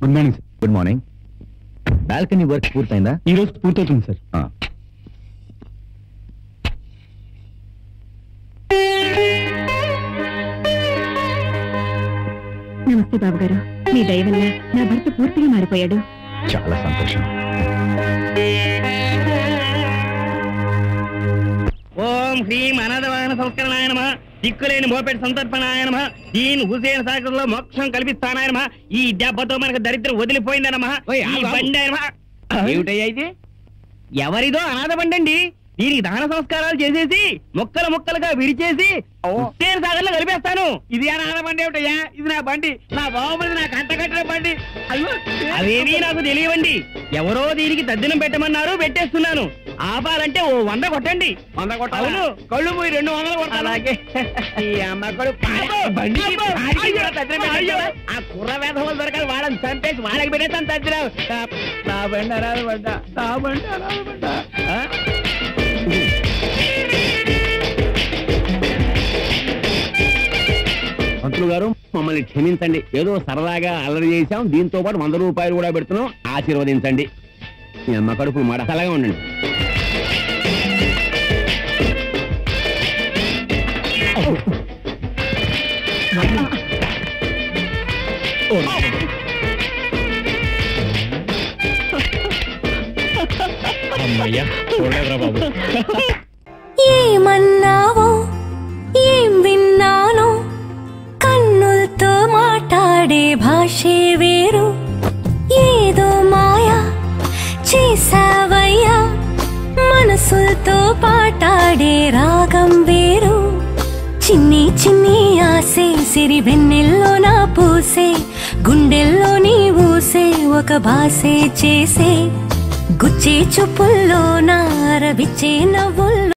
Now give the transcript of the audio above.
Good morning sir good morning balcony work పూర్తయిందా ఈ రోజు పూర్తవుతుంది సార్ ఆ. నమస్తే బాబు గారు మీ దయ వల్ల నా భర్త పూర్తిగా మారిపోయాడు చాలా సంతోషం ఓం హ్రీం అనాథవాహన సంస్కరణాయ నమ దిక్కులేని మోపెట్ సంతర్పణాయ నమ దీన్ హుసేన్ సాగర్ లో మోక్షం కల్పిస్తానాయ నమ ఈ దెబ్బతో మనకు దరిద్రం వదిలిపోయిందనమా ఓయ్, ఈ ఆగు, ఆగు. బండి ఆయన ఏమిటయ్యా ఇది ఎవరిదో అనాథ బండి అండి దీనికి దాన సంస్కారాలు చేసేసి ముక్కలు ముక్కలుగా విరిచేసి హుస్సేన్ సాగర్ లో కలిపేస్తాను ఇది అనాథ బండి ఏమిటయ్యా ఇది నా బండి నా బాబుది నా కంట కట్టిన బండి అయ్యో అవేమీ నాకు తెలియవండి ఎవరో దీనికి తద్దినం పెట్టమన్నారు పెట్టేస్తున్నాను ఆపాలంటే ఓ వంద కొట్టండి వంద కొట్టాలా? అవును. కళ్ళు పోయి రెండు వందలు కొట్టాలా? అలాగే. ఈ అమ్మ కొడుకు పాడే- అబ్బో, బండి అబ్బో, పాడికి అయ్యో, కూడా తద్దినం అయ్యో. పెట్టేస్తావా? ఆ కుర్ర వేధవలు దొరకాలి వాళ్ళని చంపేసి వాళ్ళకి పెట్టేస్తాను తద్దినం నా- నా బండి అనాథ బండ నా బండి అనాథ బండ ఆ? మంత్రులు గారు మమ్మల్ని క్షమించండి ఏదో సరదాగా అల్లరి చేశాం దీంతో పాటు వంద రూపాయలు కూడా పెడుతున్నాం ఆశీర్వదించండి మీ అమ్మ కడుపు మాట చల్లగా ఉండండి అమ్మయ్యా చూడలేదురా బాబు ఏమన్నావో ఏం విన్నానో కన్నులతో మాట్లాడే భాషే వేరు ఏదో మాయా చేసావయ్యా మనసులతో పాటాడే రాగం వేరు చిన్ని చిన్ని ఆసే సిరి వెన్నెల్లో నా పూసే గుండెల్లో నీ ఊసే ఒక భాసే చేసే గుచ్చే చూపుల్లో నా రవిచ్చే నవ్వుల్లో